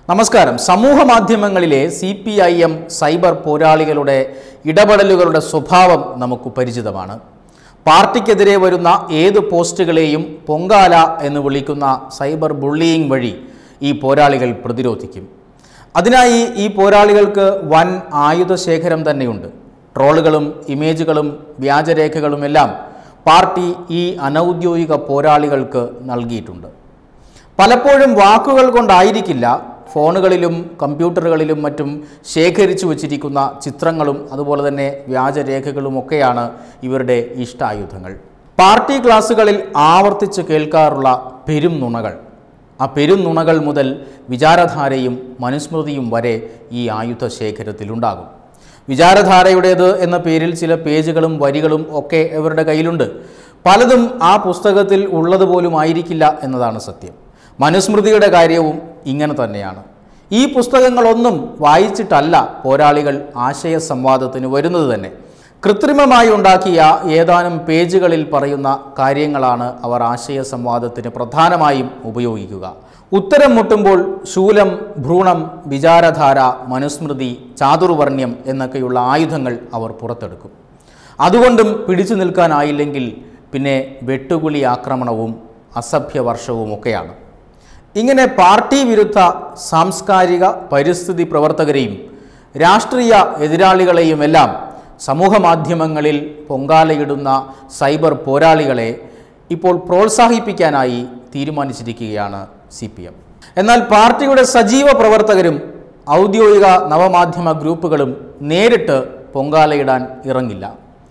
നമസ്കാരം സമൂഹ മാധ്യമങ്ങളിലെ C P I M cyber പോരാളികളുടെ ഇടപെടലുകളുടെ സ്വഭാവം നമുക്ക് പരിചിതമാണ് പാർട്ടിക്കെതിരെ വരുന്ന ഏത് പോസ്റ്റുകളെയും പൊങ്കാല എന്ന് വിളിക്കുന്ന സൈബർ ബുള്ളിയിങ് വഴി ഈ പോരാളികൾ പ്രതിരോധിക്കും അതിനായി ഈ പോരാളികൾക്ക് വൻ ആയുധശേഖരം തന്നെയുണ്ട് ട്രോളുകളും ഇമേജുകളും വ്യാജരേഖകളുമെല്ലാം പാർട്ടി ഈ അനൗദ്യോഗിക പോരാളികൾക്ക് നൽകിയിട്ടുണ്ട് പലപ്പോഴും വാക്കുകൾ കൊണ്ടായിരിക്കില്ല ഫോണുകളിലും കമ്പ്യൂട്ടറുകളിലും മറ്റും ശേഖരിച്ചു വച്ചിരിക്കുന്ന ചിത്രങ്ങളും അതുപോലെ തന്നെ വ്യാജരേഖകളുമൊക്കെയാണ് ഇവരുടെ ഇഷ്ടായുധങ്ങൾ പാർട്ടി ക്ലാസ്സുകളിൽ ആവർത്തിച്ച് കേൾക്കാറുള്ള പെരും നുണകൾ ആ പെരും നുണകൾ മുതൽ വിചാരധാരയും മനുസ്മൃതിയും വരെ ഈ ആയുധ ശേഖരത്തിലുണ്ടാകും വിചാരധാരയുടേത് എന്ന പേരിൽ ചില പേജുകളും വരികളും ഒക്കെ ഇവരുടെ കയ്യിലുണ്ട് പലതും ആ പുസ്തകത്തിൽ ഉള്ളതുപോലും ആയിരിക്കില്ല എന്നതാണ് സത്യം മനുസ്മൃതിയുടെ കാര്യവും ഇങ്ങനെ തന്നെയാണ് ഈ പുസ്തകങ്ങളൊന്നും വായിച്ചിട്ടല്ല പോരാളികൾ ആശയ സംവാദത്തിന് വരുന്നത് തന്നെ കൃത്രിമമായി ഉണ്ടാക്കിയ ഏതാനും പേജുകളിൽ പറയുന്ന കാര്യങ്ങളാണ് അവർ ആശയ സംവാദത്തിന് പ്രധാനമായും ഉപയോഗിക്കുക ഉത്തരം മുട്ടുമ്പോൾ ശൂലം ഭ്രൂണം വിചാരധാര മനുസ്മൃതി ചാതുർവർണ്ണ്യം എന്നൊക്കെയുള്ള ആയുധങ്ങൾ അവർ പുറത്തെടുക്കും അതുകൊണ്ടും പിടിച്ചു നിൽക്കാനായില്ലെങ്കിൽ പിന്നെ വെട്ടുകുളി ആക്രമണവും അസഭ്യവർഷവും ഒക്കെയാണ് ഇങ്ങനെ പാർട്ടി വിരുദ്ധ സാംസ്കാരിക പരിസ്ഥിതി പ്രവർത്തകരെയും രാഷ്ട്രീയ എതിരാളികളെയുമെല്ലാം സമൂഹ മാധ്യമങ്ങളിൽ പൊങ്കാലയിടുന്ന സൈബർ പോരാളികളെ ഇപ്പോൾ പ്രോത്സാഹിപ്പിക്കാനായി തീരുമാനിച്ചിരിക്കുകയാണ് സി പി എം എന്നാൽ പാർട്ടിയുടെ സജീവ പ്രവർത്തകരും ഔദ്യോഗിക നവമാധ്യമ ഗ്രൂപ്പുകളും നേരിട്ട് പൊങ്കാലയിടാൻ ഇറങ്ങില്ല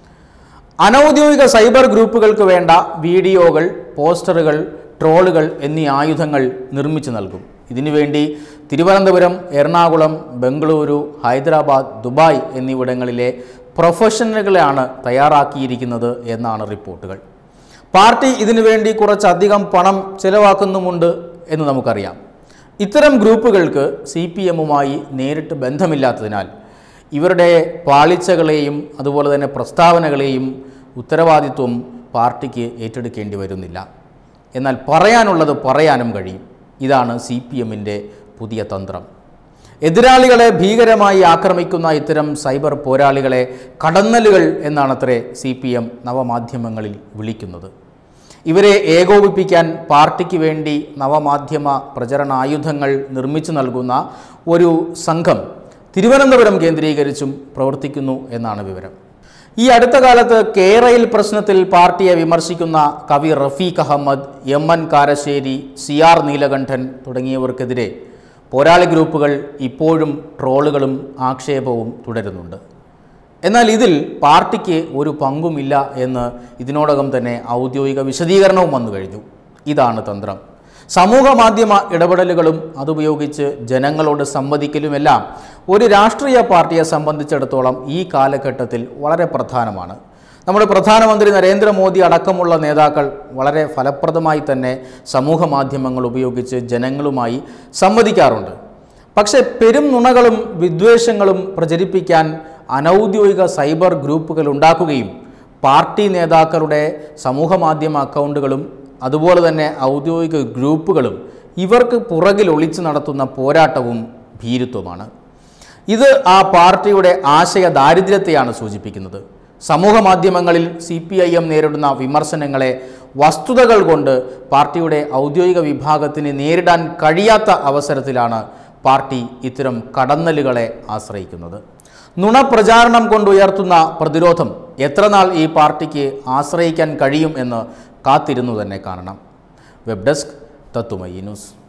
അനൗദ്യോഗിക സൈബർ ഗ്രൂപ്പുകൾക്ക് വേണ്ട വീഡിയോകൾ പോസ്റ്ററുകൾ ട്രോളുകൾ എന്നീ ആയുധങ്ങൾ നിർമ്മിച്ചു നൽകും ഇതിനുവേണ്ടി തിരുവനന്തപുരം എറണാകുളം ബംഗളൂരു ഹൈദരാബാദ് ദുബായ് എന്നിവിടങ്ങളിലെ പ്രൊഫഷണലുകളെയാണ് തയ്യാറാക്കിയിരിക്കുന്നത് എന്നാണ് റിപ്പോർട്ടുകൾ പാർട്ടി ഇതിനുവേണ്ടി കുറച്ചധികം പണം ചെലവാക്കുന്നുമുണ്ട് എന്ന് നമുക്കറിയാം ഇത്തരം ഗ്രൂപ്പുകൾക്ക് സി പി എമ്മുമായി നേരിട്ട് ബന്ധമില്ലാത്തതിനാൽ ഇവരുടെ പാളിച്ചകളെയും അതുപോലെ തന്നെ പ്രസ്താവനകളെയും ഉത്തരവാദിത്വം പാർട്ടിക്ക് ഏറ്റെടുക്കേണ്ടി വരുന്നില്ല എന്നാൽ പറയാനുള്ളത് പറയാനും കഴിയും ഇതാണ് സി പി എമ്മിൻ്റെ പുതിയ തന്ത്രം എതിരാളികളെ ഭീകരമായി ആക്രമിക്കുന്ന ഇത്തരം സൈബർ പോരാളികളെ കടന്നലുകൾ എന്നാണത്രേ സി പി എം നവമാധ്യമങ്ങളിൽ വിളിക്കുന്നത് ഇവരെ ഏകോപിപ്പിക്കാൻ പാർട്ടിക്ക് വേണ്ടി നവമാധ്യമ പ്രചരണായുധങ്ങൾ നിർമ്മിച്ചു നൽകുന്ന ഒരു സംഘം തിരുവനന്തപുരം കേന്ദ്രീകരിച്ചും പ്രവർത്തിക്കുന്നു എന്നാണ് വിവരം ഈ അടുത്ത കാലത്ത് കേരയിൽ പ്രശ്നത്തിൽ പാർട്ടിയെ വിമർശിക്കുന്ന കവി Rafeeq Ahmed M N Karassery C R Neelakandan തുടങ്ങിയവർക്കെതിരെ പോരാളി ഗ്രൂപ്പുകൾ ഇപ്പോഴും ട്രോളുകളും ആക്ഷേപവും തുടരുന്നുണ്ട് എന്നാൽ ഇതിൽ പാർട്ടിക്ക് ഒരു പങ്കുമില്ല എന്ന് ഇതിനോടകം തന്നെ ഔദ്യോഗിക വിശദീകരണവും വന്നു കഴിഞ്ഞു ഇതാണ് തന്ത്രം സമൂഹ മാധ്യമ ഇടപെടലുകളും അതുപയോഗിച്ച് ജനങ്ങളോട് സംവദിക്കലുമെല്ലാം ഒരു രാഷ്ട്രീയ പാർട്ടിയെ സംബന്ധിച്ചിടത്തോളം ഈ കാലഘട്ടത്തിൽ വളരെ പ്രധാനമാണ് നമ്മുടെ പ്രധാനമന്ത്രി നരേന്ദ്രമോദി അടക്കമുള്ള നേതാക്കൾ വളരെ ഫലപ്രദമായി തന്നെ സമൂഹ മാധ്യമങ്ങൾ ഉപയോഗിച്ച് ജനങ്ങളുമായി സംവദിക്കാറുണ്ട് പക്ഷേ പെരും നുണകളും വിദ്വേഷങ്ങളും പ്രചരിപ്പിക്കാൻ അനൗദ്യോഗിക സൈബർ ഗ്രൂപ്പുകൾ ഉണ്ടാക്കുകയും പാർട്ടി നേതാക്കളുടെ സമൂഹ മാധ്യമ അക്കൗണ്ടുകളും അതുപോലെ തന്നെ ഔദ്യോഗിക ഗ്രൂപ്പുകളും ഇവർക്ക് പുറകിൽ ഒളിച്ചു നടത്തുന്ന പോരാട്ടവും ഭീരുത്വമാണ് ഇത് ആ പാർട്ടിയുടെ ആശയ ദാരിദ്ര്യത്തെയാണ് സൂചിപ്പിക്കുന്നത് സമൂഹ മാധ്യമങ്ങളിൽ സി പി ഐ എം നേരിടുന്ന വിമർശനങ്ങളെ വസ്തുതകൾ കൊണ്ട് പാർട്ടിയുടെ ഔദ്യോഗിക വിഭാഗത്തിന് നേരിടാൻ കഴിയാത്ത അവസരത്തിലാണ് പാർട്ടി ഇത്തരം കടന്നലുകളെ ആശ്രയിക്കുന്നത് നുണപ്രചാരണം കൊണ്ടുയർത്തുന്ന പ്രതിരോധം എത്ര നാൾ ഈ പാർട്ടിക്ക് ആശ്രയിക്കാൻ കഴിയും എന്ന് കാത്തിരുന്നു തന്നെ കാണണം വെബ് ഡെസ്ക് തത്തുമയി ന്യൂസ്